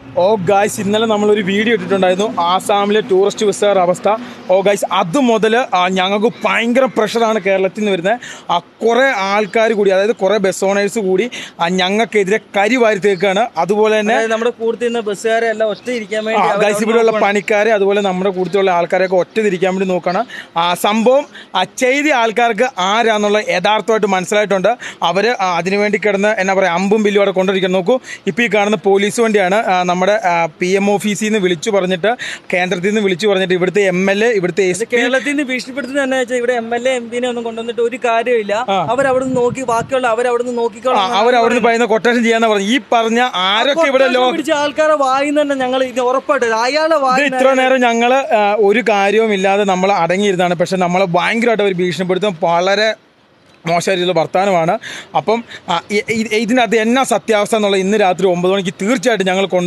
ഓ guys ഇന്നലെ നമ്മളൊരു video ഇട്ടിട്ടുണ്ടായിരുന്നു ആസാമിലെ ടൂറിസ്റ്റ് വിസയുടെ അവസ്ഥ ഓ ഗായ്സ് അത് മുതൽ ഞങ്ങൾക്ക് ഭയങ്കര പ്രഷറാണ് കേരളത്തിൽ നിന്ന് വരുന്നത് ആ കുറേ ആൾക്കാർ കൂടി അതായത് കുറേ ബസ് ഓണേഴ്സ് കൂടി ആ, ഞങ്ങൾക്കെതിരെ കരി വാരി തേക്കാണ് അതുപോലെ തന്നെ അതായത് നമ്മുടെ കൂടുതൽ നിന്ന് ബസ്സുകാരെ എല്ലാം ഒറ്റ ഇരിക്കാൻ വേണ്ടി അവര് ഗൈസ് ഇവിടെയുള്ള പണിക്കാരെ അതുപോലെ നമ്മുടെ കൂട്ടത്തിലുള്ള ആൾക്കാരെയൊക്കെ ഒറ്റ തിരിക്കാൻ വേണ്ടി നോക്കണം ആ സംഭവം ആ ചെയ്ത ആൾക്കാർക്ക് ആരാന്നുള്ള യഥാർത്ഥമായിട്ട് മനസ്സിലായിട്ടുണ്ട് അവർ അതിനുവേണ്ടി കിടന്ന് എന്നാ പറയുക അമ്പും ബില്ലും അവിടെ കൊണ്ടിരിക്കാൻ നോക്കൂ ഇപ്പോൾ ഈ കാണുന്ന പോലീസ് വണ്ടിയാണ് ആ, നമ്മുടെ പി എം ഓഫീസിൽ നിന്ന് വിളിച്ചു പറഞ്ഞിട്ട് കേന്ദ്രത്തിൽ നിന്ന് വിളിച്ചു പറഞ്ഞിട്ട് ഇവിടുത്തെ എം എൽ എ ഇവിടുത്തെ എസ് പി കേരളത്തിൽ നിന്ന് ഭീഷണിപ്പെടുത്തുന്നത് എന്താ വെച്ചാൽ ഇവിടെ എം എൽ എ എം പിനെ ഒന്നും കൊണ്ടുവന്നിട്ട് ഒരു കാര്യമില്ല അവരവിടുന്ന് നോക്കി ബാക്കിയുള്ള അവരവിടുന്ന് നോക്കിക്കോളാം അവർ അവിടുന്ന് പറയുന്ന കൊട്ടേഷൻ ചെയ്യാന്ന് പറഞ്ഞു ഈ പറഞ്ഞ ആരൊക്കെ ഇവിടെ ലോ പിടിച്ച ആൾക്കാരെ വായിന്ന് തന്നെ ഞങ്ങൾ ഇത് ഉറപ്പായിട്ട് അയാളെ ഇത് വായി ഇത്ര നേരം ഞങ്ങൾ ഒരു കാര്യവും ഇല്ലാതെ നമ്മൾ അടങ്ങിയിരുന്നതാണ് പക്ഷെ നമ്മളെ ഭയങ്കരമായിട്ട് അവർ ഭീഷണിപ്പെടുത്തും വളരെ മോശമായ രീതിയിലുള്ള വർത്തമാനമാണ് അപ്പം ആ, ഇ- ഇ- ഇതിനകത്ത് എന്നാ സത്യാവസ്ഥ എന്നുള്ള ഇന്ന് രാത്രി ഒമ്പത് മണിക്ക് തീർച്ചയായിട്ടും ഞങ്ങൾ കൊണ്ട്